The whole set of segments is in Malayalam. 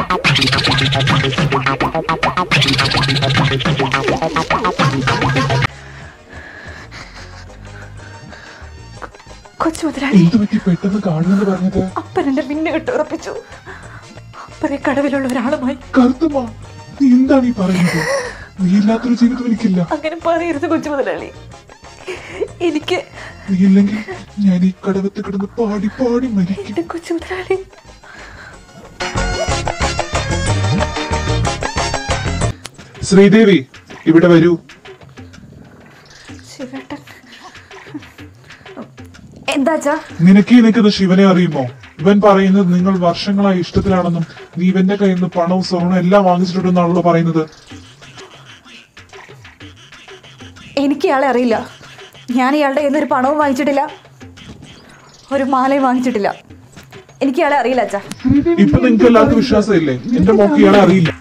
കൊച്ചു മുതലാളി എന്ത് പറ്റി പെട്ടെന്ന് കാണുമെന്ന് പറഞ്ഞത് അപ്പൻ എന്നെ പിന്നെ ഇട്ട് ഉറപ്പിച്ചു അപ്പനെ കടവിലുള്ള ഒരാളുമായി കറുത്തമ്മ നീ എന്താണ് ഈ പറയുന്നത് നീ ഇല്ലാത്തൊരു ജീവിതം എനിക്കില്ല അങ്ങനെ പറയരുത് കൊച്ചു മുതലാളി എനിക്ക് നീ ഇല്ലെങ്കിൽ ഞാൻ ഈ കടവത്ത് കിടന്ന് പാടി പാടി മരിക്കും എന്റെ കൊച്ചു മുതലാളി ശ്രീദേവി ഇവിടെ വരൂ ശിവേട്ടൻ എന്താച്ചാ നിനക്ക് ഈ നിൽക്കുന്ന ശിവനെ അറിയുമോ ഇവൻ പറയുന്നത് നിങ്ങൾ വർഷങ്ങളായി ഇഷ്ടത്തിലാണെന്നും നീ ഇവന്റെ കയ്യിൽ നിന്ന് പണവും സ്വർണവും എല്ലാം വാങ്ങിച്ചിട്ടുണ്ടെന്നാണല്ലോ പറയുന്നത് എനിക്ക് ഇയാളെ അറിയില്ല ഞാൻ ഇയാളുടെ കയ്യിൽ നിന്ന് ഒരു പണവും വാങ്ങിച്ചിട്ടില്ല ഒരു മാലയും വാങ്ങിച്ചിട്ടില്ല എനിക്ക് ഇയാളെ അറിയില്ല അച്ഛാ ഇപ്പൊ നിങ്ങൾക്ക് എല്ലാവർക്കും വിശ്വാസമില്ലേ എന്റെ മോക്ക് ഇയാളെ അറിയില്ല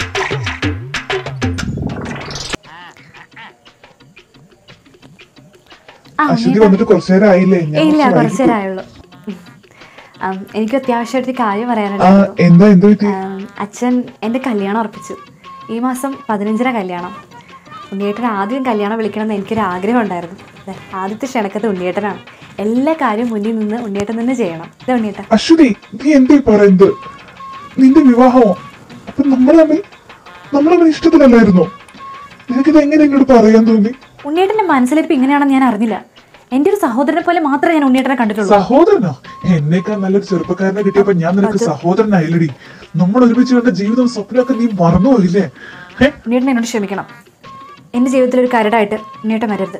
അശ്വതി വന്നിട്ട് കുറച്ചു നേരം ആയില്ലേ ഞാൻ ഇല്ല കുറച്ച് കുറച്ചു വൈകി. നേരമായുള്ളൂ ഉം, എനിക്ക് അത്യാവശ്യമായിട്ട് ഒരു കാര്യം ആ പറയാനുണ്ടായിരുന്നു എന്താ എന്ത് പറ്റി ഉം, അച്ഛൻ എൻ്റെ കല്യാണം ഉറപ്പിച്ചു ഈ മാസം പതിനഞ്ചിന കല്യാണം ഉണ്ണിയേട്ടൻ ആദ്യം കല്യാണം വിളിക്കണമെന്ന് എനിക്കൊരു ആഗ്രഹം ഉണ്ടായിരുന്നു ദേ, ആദ്യത്തെ ക്ഷണക്കത്ത് ഉണ്ണിയേട്ടനാണ് എല്ലാ കാര്യവും മുന്നിൽ നിന്ന് ഉണ്ണിയേട്ടൻ തന്നെ ചെയ്യണം ഇതാ ഉണ്ണിയേട്ടൻ അശ്വതി നീ എന്തേ പറയുന്നത് നിന്റെ വിവാഹമോ അപ്പൊ നമ്മൾ തമ്മിൽ നമ്മൾ തമ്മിൽ ഇഷ്ടത്തിലല്ലായിരുന്നോ നിനക്കിത് എങ്ങനെ എന്നോട് പറയാൻ തോന്നി ഉണ്ണിയേട്ടൻ്റെ മനസ്സിലിരിപ്പ് ഇങ്ങനെയാണെന്ന് ഞാൻ അറിഞ്ഞില്ല എൻ്റെ ഒരു സഹോദരനെ പോലെ മാത്രമേ ഞാൻ ഉണ്ണിയേട്ടനെ കണ്ടിട്ടുള്ളൂ സഹോദരനോ എന്നേക്കാൾ നല്ലൊരു ചെറുപ്പക്കാരനെ കിട്ടിയപ്പോ ഞാൻ നിനക്ക് സഹോദരനായില്ലടി നമ്മൾ ഒരുമിച്ച് കണ്ട ജീവിതം സ്വപ്നമൊക്കെ നീ മറന്നുപോയില്ലേ ഏ? ഉണ്ണിയേട്ടൻ എന്നോട് ക്ഷമിക്കണം എൻ്റെ ജീവിതത്തിൽ ഒരു കരടായിട്ട് ഉണ്ണിയേട്ടൻ വരരുത്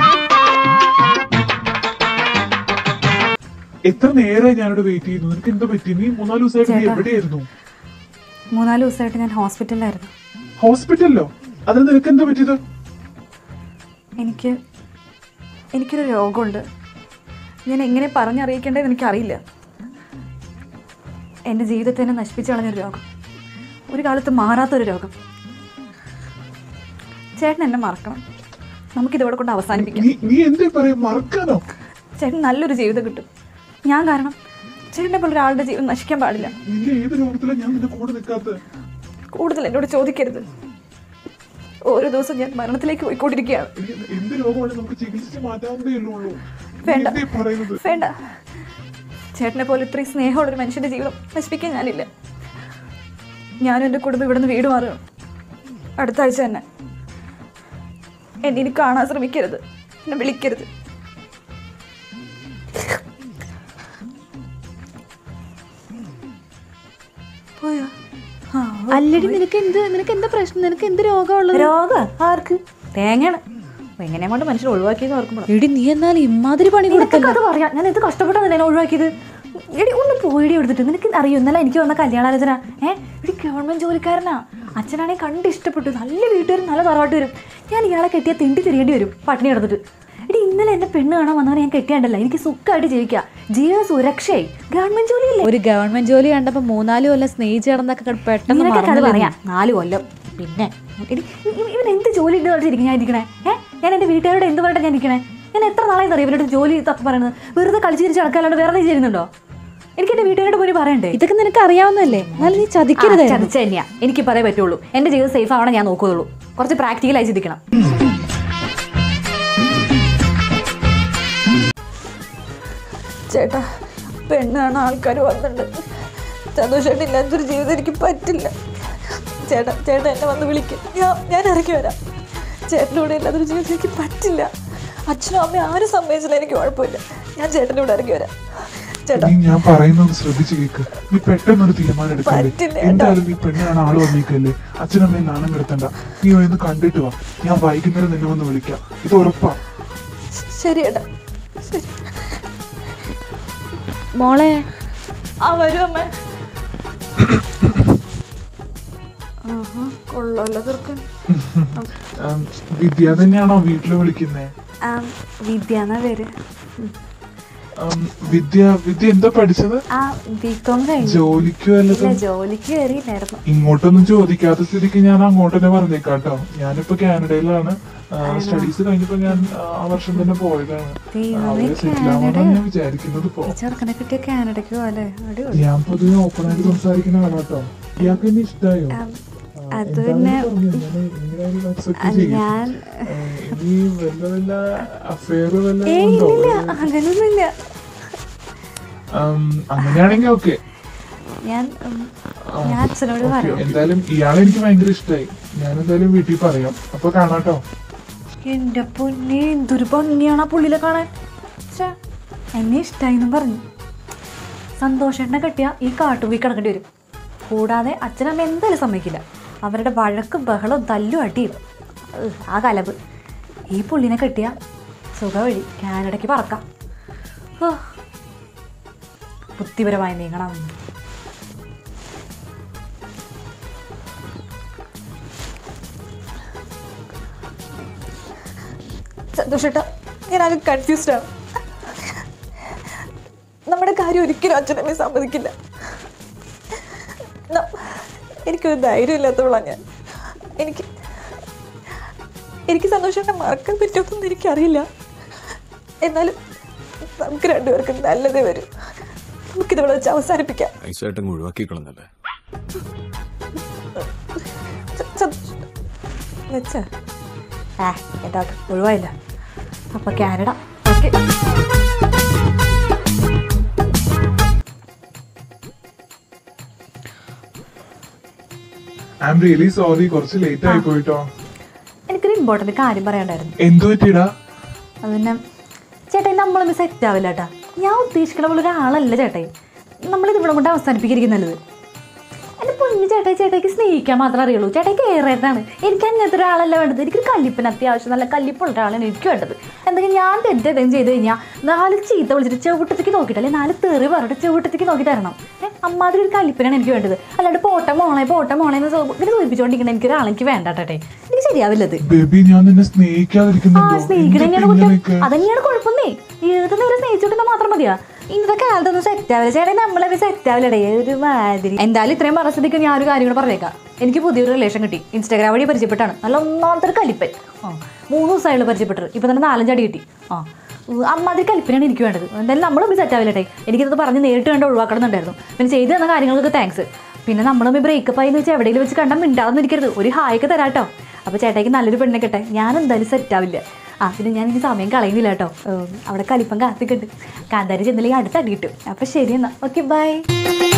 എത്ര നേരമായി ഞാനിവിടെ വെയിറ്റ് ചെയ്യുന്നു നിനക്ക് എന്താ പറ്റി നീ മൂന്നാല് ദിവസമായിട്ട് നീ ചേട്ടാ. എവിടെയായിരുന്നു മൂന്നാല് ദിവസമായിട്ട് ഞാൻ ഹോസ്പിറ്റലിലായിരുന്നു ഹോസ്പിറ്റലിലോ അതിന് നിനക്ക് എന്താ പറ്റിയത് എനിക്ക് എനിക്കൊരു രോഗമുണ്ട് ഞാൻ എങ്ങനെ പറഞ്ഞറിയിക്കേണ്ടതെന്ന് എനിക്കറിയില്ല എൻ്റെ ജീവിതത്തെ തന്നെ നശിപ്പിച്ചു കളഞ്ഞൊരു രോഗം ഒരു കാലത്ത് മാറാത്തൊരു രോഗം ചേട്ടൻ എന്നെ മറക്കണം നമുക്കിതോടെ കൊണ്ട് അവസാനിപ്പിക്കാം നീ നീ എന്തേ പറയാ മറക്കാനോ ചേട്ടൻ നല്ലൊരു ജീവിതം കിട്ടും ഞാൻ കാരണം ചേട്ടനെ പോലെ ഒരാളുടെ ജീവിതം നശിക്കാൻ പാടില്ല നിന്റെ ഏത് രോഗത്തിലാണ് ഞാൻ നിന്റെ കൂടെ നിൽക്കാത്തത് കൂടുതൽ എന്നോട് ചോദിക്കരുത് ഓരോ ദിവസം ഞാൻ മരണത്തിലേക്ക് പോയിക്കൊണ്ടിരിക്കുകയാണ് എടി, എന്ത് രോഗമാണ് നമുക്ക് ചികിത്സിച്ച് മാറ്റാവുന്നതേ ഉള്ളൂ നീ വേണ്ട. എന്തേ പറയുന്നത് വേണ്ട ചേട്ടനെ പോലെ ഇത്രയും സ്നേഹമുള്ള ഒരു മനുഷ്യന്റെ ജീവിതം നശിപ്പിക്കാൻ ഞാനില്ല ഞാനും എൻ്റെ കുടുംബം ഇവിടുന്ന് വീട് മാറുകയാണ് അടുത്ത ആഴ്ച തന്നെ എന്നെ ഇനി കാണാൻ ശ്രമിക്കരുത് എന്നെ വിളിക്കരുത് പോയോ ആ അല്ലടി നിനക്ക് എന്ത് നിനക്ക് എന്താ പ്രശ്നം നിനക്ക് എന്ത് രോഗമുള്ളത് രോഗം ആർക്ക് തേങ്ങയാണ് എങ്ങനെയും കൊണ്ട് മനുഷ്യൻ ഒഴിവാക്കിയെന്ന് ഓർക്കുമ്പോൾ എടി നീ എന്നാൽ ഇമാതിരി പണി നിനക്കൊക്കെ അത് പറയാം ഞാൻ എന്ത് കഷ്ടപ്പെട്ടാണ് എന്നെ ഒഴിവാക്കിയത് എടി ഒന്ന് പോയിടി എടുത്തിട്ട് നിനക്ക് അറിയോ ഇന്നലെ എനിക്ക് വന്ന കല്യാണാലോചന ഏ എടി ഗവൺമെന്റ് ജോലിക്കാരനാ അച്ഛനാണെങ്കിൽ കണ്ട് ഇഷ്ടപ്പെട്ടു നല്ല വീട്ടുകാരും നല്ല തറവാട്ട് വരും ഞാൻ ഇയാളെ കെട്ടിയ തിണ്ടി തിരിയേണ്ടി വരും പട്ടിണി കിടന്നിട്ട് എടി ഇന്നലെ എന്നെ പെണ്ണ് കാണാൻ വന്നവനെ ഞാൻ കെട്ടിയാണ്ടല്ല എനിക്ക് സുഖമായിട്ട് ജീവിക്കാം ജീവിത സുരക്ഷയായി ഗവൺമെന്റ് ജോലിയല്ലേ ഒരു ഗവൺമെന്റ് ജോലി കണ്ടപ്പോ മൂന്നാല് കൊല്ലം സ്നേഹിച്ച് കിടന്നൊക്കെ പെട്ടെന്ന് നിനക്കൊക്കെ അത് മറന്നു പറയാം നാല് കൊല്ലം പിന്നെ എടി, ഇ- ഇവൻ എന്ത് ജോലി ഉണ്ട് കളിച്ചിരിക്കും ഞാൻ ഇരിക്കണേ ഏ ഞാൻ എൻ്റെ വീട്ടുകാരോട് എന്ത് പറഞ്ഞിട്ട് ഞാൻ ഇരിക്കണേ ഞാൻ എത്ര നാളായി അറിയാം ഇവരുടെ ജോലി തപ്പി പറയുന്നത് വെറുതെ കളിച്ച് തിരിച്ച് നടക്കാല്ലാണ്ട് വേറെ എന്തെങ്കിലും ചെയ്യുന്നുണ്ടോ എനിക്ക് എൻ്റെ വീട്ടുകാരോട് പോയി പറയണ്ടേ ഇതൊക്കെ നിനക്ക് അറിയാവുന്നല്ലേ എന്നാലും നീ ചതിക്കരുത് ചതിച്ച തന്നെയാ എനിക്ക് പറയാൻ പറ്റുള്ളൂ എൻ്റെ ജീവിതം സേഫ് ആവണം ഞാൻ നോക്കുകയുള്ളൂ കുറച്ച് പ്രാക്ടിക്കലായി ചിന്തിക്കണം ചേട്ടാ പെണ്ണാണ് ആൾക്കാർ വന്നിട്ടുണ്ട് സന്തോഷമായിട്ട് ഇല്ലാത്തൊരു ജീവിതം എനിക്ക് പറ്റില്ല ചേട്ടാ ചേട്ടാ എന്നെ വന്ന് വിളിക്കും ഞാൻ ഞാൻ ഇറങ്ങി വരാം ചേട്ടൻ്റെ കൂടെ ഇല്ലാത്തൊരു ജീവിതം എനിക്ക് പറ്റില്ല അച്ഛനും അമ്മയും ആരും സമ്മതിച്ചില്ല എനിക്ക് കുഴപ്പമില്ല ഞാൻ ചേട്ടൻ്റെ കൂടെ ഇറങ്ങി വരാം ചേട്ടാ നീ ഞാൻ പറയുന്നത് ശ്രദ്ധിച്ചു കേക്ക് നീ പെട്ടെന്നൊരു തീരുമാനം എടുക്കല്ലേ പറ്റില്ല, എന്തായാലും നീ പെണ്ണാണ് ആള് വന്നേക്കല്ലേ അച്ഛനമ്മയും നാണം കിടത്തണ്ട നീ ഒന്ന് കണ്ടിട്ട് വാ ഞാൻ വൈകുന്നേരം നിന്നെ വന്ന് വിളിക്കാം ഇത് ഉറപ്പാ ശരി ഏട്ടാ ശരി മോളെ ആ വരൂ അമ്മ ആഹാ, കൊള്ളാലോ ചെറുക്കൻ ഉം, വിദ്യ തന്നെയാണോ വീട്ടില് വിളിക്കുന്നേ ആ, വിദ്യ എന്നാ പേര് ഉം, വിദ്യ വിദ്യ എന്താ പഠിച്ചത് ആ ബി കോം കഴിഞ്ഞു ജോലിക്ക് വല്ലതും ഇല്ല ജോലിക്ക് കയറിയില്ലായിരുന്നു ഇങ്ങോട്ടൊന്നും ചോദിക്കാത്ത സ്ഥിതിക്ക് ഞാൻ അങ്ങോട്ട് തന്നെ പറഞ്ഞേക്കാട്ടോ ഞാനിപ്പോ കാനഡയിലാണ് സ്റ്റഡീസ് കഴിഞ്ഞപ്പോ ഞാൻ ആ, ആ വർഷം തന്നെ പോയതാണ് ദൈവമേ, അവിടെ സെറ്റിൽ ആവാനാണ് ഞാൻ വിചാരിക്കുന്നത് ഇപ്പോ ഈ ചെറുക്കനെ കിട്ടിയ കാനഡയ്ക്ക് പോലെ അടിപൊളി ഞാൻ പൊതുവെ ഓപ്പൺ ആയിട്ട് സംസാരിക്കുന്ന ആളാട്ടോ ഇയാൾക്ക് എന്നെ ഇഷ്ടായോ അത് പിന്നെ ഞാൻ ഇനി വല്ല വല്ല അഫെയർ വല്ല ഏയ് ഉണ്ടോ ഇല്ല അങ്ങനെയൊന്നുമില്ല ഉം, അങ്ങനെയാണെങ്കിൽ ഓക്കെ ഞാൻ ഉം, ഞാൻ അച്ഛനോട് പറയാം എന്തായാലും ഇയാളെ എനിക്ക് ഭയങ്കര ഇഷ്ടമായി ഞാൻ എന്തായാലും വീട്ടിൽ പറയാം അപ്പൊ കാണാട്ടോ എന്റെ പൊന്നെ എന്തൊരു ഭംഗിയാണ് ആ പുള്ളിനെ കാണാൻ ഛെ, എന്നെ ഇഷ്ടായിന്നും പറഞ്ഞു സന്തോഷേട്ടനെ കെട്ടിയ ഈ കാട്ടുപോയി കിടക്കേണ്ടി വരും കൂടാതെ അച്ഛനമ്മ എന്തായാലും സമ്മതിക്കില്ല അവരുടെ വഴക്കും ബഹളവും തല്ലും അടിയും ഉഹ്, ആ കലബ് ഈ പുള്ളിനെ കെട്ടിയ സുഖ വഴി കാനഡയ്ക്ക് പറക്കാം ഹോ. ബുദ്ധിപരമായി നീങ്ങണം സന്തോഷേട്ടാ ഞാനാകെ കൺഫ്യൂസ്ഡ് ആണ് നമ്മുടെ കാര്യം ഒരിക്കലും അച്ഛനമ്മ സമ്മതിക്കില്ല ന- എനിക്കൊരു ധൈര്യമില്ലാത്തവളാണ് ഞാൻ എനിക്ക് എനിക്ക് സന്തോഷേട്ടനെ മറക്കാൻ പറ്റുമെന്നൊന്നും എനിക്കറിയില്ല എന്നാലും നമുക്ക് രണ്ടുപേർക്കും നല്ലതേ വരും നമുക്കിതവിടെ വെച്ച് അവസാനിപ്പിക്കാം നൈസായിട്ടങ്ങ് ഒഴിവാക്കി കളഞ്ഞല്ലേ സ- സന്തോഷം. വെച്ച ആ എന്താ ഒഴിവായില്ല അപ്പൊ Canada okay I am really sorry കുറച്ച് ലേറ്റ് ആയി പോയിട്ടോ എനിക്കൊരു ഇമ്പോർട്ടൻ്റ് കാര്യം പറയാണ്ടായിരുന്നു എന്തു പറ്റിയിടാ അത് പിന്നെ ചേട്ടായി നമ്മളൊന്ന് സെറ്റ് ആവില്ല ചേട്ടാ ഞാൻ ഉദ്ദേശിക്കണ പോലെ ഒരാളല്ല ചേട്ടായി നമ്മളിത് ഇവിടെ കൊണ്ട് അവസാനിപ്പിക്കായിരിക്കും നല്ലത് എൻ്റെ പൊന്നു ചേട്ടായി ചേട്ടായിക്ക് സ്നേഹിക്കാൻ മാത്രമേ അറിയുള്ളൂ ചേട്ടായി കയറേറ്റാണ് എനിക്ക് അങ്ങനത്തെ ഒരാളല്ല വേണ്ടത് എനിക്കൊരു കല്ലിപ്പിന് അത്യാവശ്യം നല്ല കല്ലിപ്പുള്ള ഒരാളാണ് എനിക്ക് വേണ്ടത് എന്തെങ്കിലും ഞാൻ തെറ്റെന്തെങ്കിലും ചെയ്ത് കഴിഞ്ഞാൽ നാല് ചീത്ത വിളിച്ചിട്ട് ചെവിട്ടത്തേക്ക് നോക്കിയിട്ടല്ലേ നാല് തെറി പറഞ്ഞിട്ട് ചെവിട്ടത്തേക്ക് നോക്കി തരണം ഏഹ് അമ്മാതിരി ഒരു കല്ലിപ്പിനാണ് എനിക്ക് വേണ്ടത് അല്ലാണ്ട് പോട്ടെ മോളെ പോട്ടെ മോളെ എന്ന് സോ- ഇങ്ങനെ സൂചിപ്പിച്ചുകൊണ്ടിരിക്കണം എനിക്ക് ഒരാളെ എനിക്ക് വേണ്ട ചേട്ടായി എനിക്ക് ശരിയാവില്ലത് ബേബി ഞാൻ നിന്നെ ആ സ്നേഹിക്കാതിരിക്കുന്നുണ്ടോ സ്നേഹിക്കണ എന്തിപ്പോ തന്നെയാണ് കുറ്റം ഇങ്ങനെയൊക്കെ? അതന്നെയാണ് കുഴപ്പമേ ഏത് നേരം സ്നേഹിച്ചോട്ടെന്ന് മാത്രം മതിയാ ഇന്നത്തെ കാലത്തൊന്നും സെറ്റ് ആവില്ല ചേട്ടാ നമ്മളെ സെറ്റ് ആവില്ലടേ ഒരു മാതിരി എന്തായാലും ഇത്രയും പറഞ്ഞ സ്ഥിതിക്ക് ഞാൻ ഒരു കാര്യം കൂടെ പറഞ്ഞേക്കാം എനിക്ക് പുതിയൊരു റിലേഷൻ കിട്ടി ഇൻസ്റ്റാഗ്രാം വഴി പരിചയപ്പെട്ടാണ് നല്ല ഒന്നാമത്തെ ഒരു കലിപ്പൻ ആ മൂന്ന് ദിവസമായുള്ള പരിചയപ്പെട്ടത് ഇപ്പൊ തന്നെ നാലഞ്ച് അടി കിട്ടി ആ ഉം, അമ്മാതിരി കലിപ്പനാണ് എനിക്ക് വേണ്ടത് എന്തായാലും നമ്മൾ തമ്മിൽ സെറ്റ് ആവില്ലട്ടെ എനിക്കിത് പറഞ്ഞ് നേരിട്ട് കണ്ട് ഒഴിവാക്കണമെന്നുണ്ടായിരുന്നു പിന്നെ ചെയ്തു തന്ന കാര്യങ്ങൾക്ക് താങ്ക്സ് പിന്നെ നമ്മൾ തമ്മിൽ ബ്രേക്കപ്പ് ആയി എന്ന് വെച്ചാൽ എവിടെയെങ്കിലും വെച്ച് കണ്ടാൽ മിണ്ടാതെ ഇരിക്കരുത് ഒരു ഹായൊക്കെ തരാട്ടോ അപ്പോൾ ചേട്ടായിക്ക് നല്ലൊരു പെണ്ണെ കിട്ടെ ഞാൻ എന്തായാലും സെറ്റ് ആവില്ല ആ പിന്നെ ഞാൻ ഇനി സമയം കളയുന്നില്ല കേട്ടോ ഉം, അവിടെ കലിപ്പം കാത്തിക്കുണ്ട് കാന്താരി ചെന്നില്ലെങ്കിൽ അടുത്ത് അടി കിട്ടും അപ്പോൾ ശരി എന്നാൽ ഓക്കെ ബൈ